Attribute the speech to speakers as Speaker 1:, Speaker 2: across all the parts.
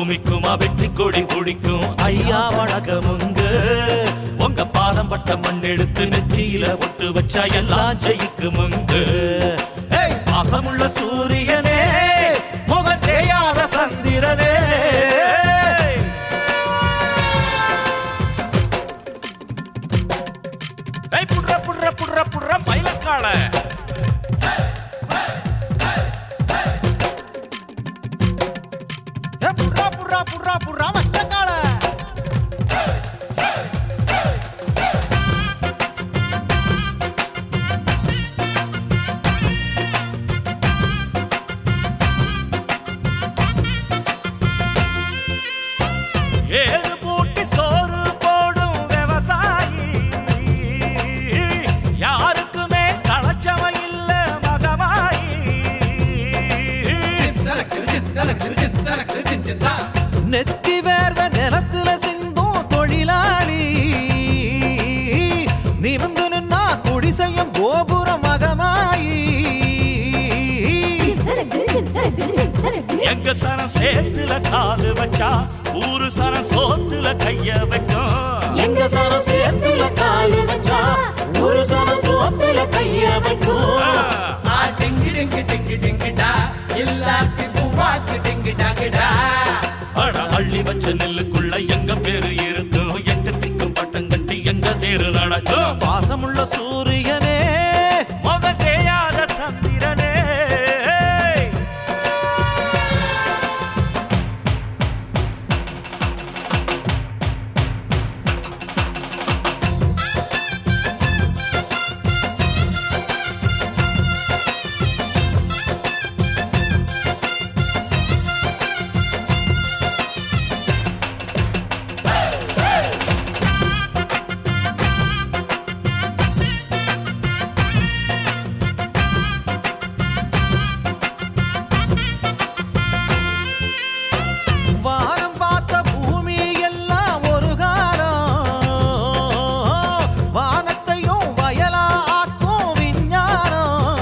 Speaker 1: பூமிக்கும் வெற்றி கொடி பிடிக்கும் ஐயா வணக்கமுங்க உங்க பாதம் பட்ட மண் எடுத்து நெத்தியில ஒட்டு வச்சா எல்லாம் ஜெயிக்குமுங்க ஏய், பாசமுள்ள சூரியனே முகம் தெரியாத சந்திரனே ஏய், புட்ற புட்ற புட்ற புட்ற மயிலக்கால
Speaker 2: ஏ புர்ரா புர்ரா புர்ரா புர்ரா மச்சக்கால
Speaker 1: ஏறு பூட்டி சோறு போடும் விவசாயி யாருக்குமே சளச்சம இல்ல மகமாயி
Speaker 2: நெத்தி வேர்வ நிலத்துல சிந்தும் தொழிலாளி நிமிந்து நின்னா குடிசையும் கோபுர மகமாயி
Speaker 1: எங்க சனம் சேத்துல காலு வச்சா ஊரு சனம் சோத்துல கைய வைக்கும்
Speaker 2: எங்க சன சேர்த்துல காலு வச்சா ஒரு சன சோத்துல கைய வைக்கும்
Speaker 1: ஆ, அட அள்ளி வச்ச நெல்லுக்குள்ள எங்க பேரு இருக்கும் எங்க திக்கும் பட்டம் கட்டி எங்க தேரு நடக்கும்
Speaker 2: பாசமுள்ள சூரியனே
Speaker 1: முக தேயாத சந்திரனே
Speaker 2: வானம் பார்த்த பூமி எல்லாம் ஒரு காலம் வானத்தையும் வயலா ஆக்கும் விஞ்ஞானம்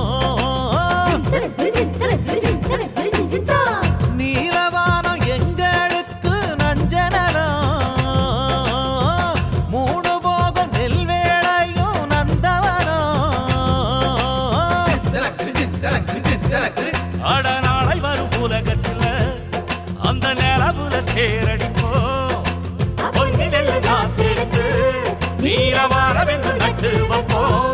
Speaker 2: நீலவானம் எங்களுக்கு நஞ்சனலம் மூணு போகம் நெல் வேளையும் நந்தவனம்
Speaker 1: அட நாளை வரும் உலகத்துல அந்த நிலவுல சேரடிப்போம் பொன்னி நெல்லு காத்தெடுத்து நீரவாரவென்று நட்டு வைப்போம்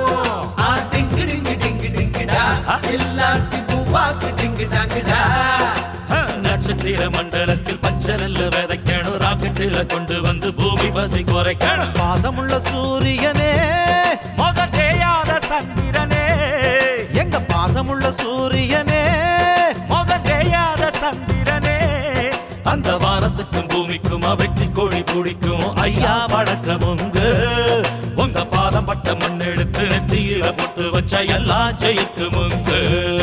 Speaker 1: ஆ, நட்சத்திர மண்டலத்தில் பச்சை நெல்லு விதைக்கணும் ராக்கெட்டில கொண்டு வந்து பூமி பசி குறைக்கணும்
Speaker 2: பாசமுள்ள சூரியனே
Speaker 1: முக தேயாத சந்திரனே
Speaker 2: எங்க பாசமுள்ள சூரியனே
Speaker 1: முக தேயாத சந்திரனே அந்த வானத்துக்கும் பூமிக்கும் வெற்றி கோழி பிடிக்கும் ஐயா வணக்கமுங்க உங்க பாதம் பட்ட மண் எடுத்து நெத்தியில போட்டு வச்ச எல்லாம் ஜெயிக்குமுங்க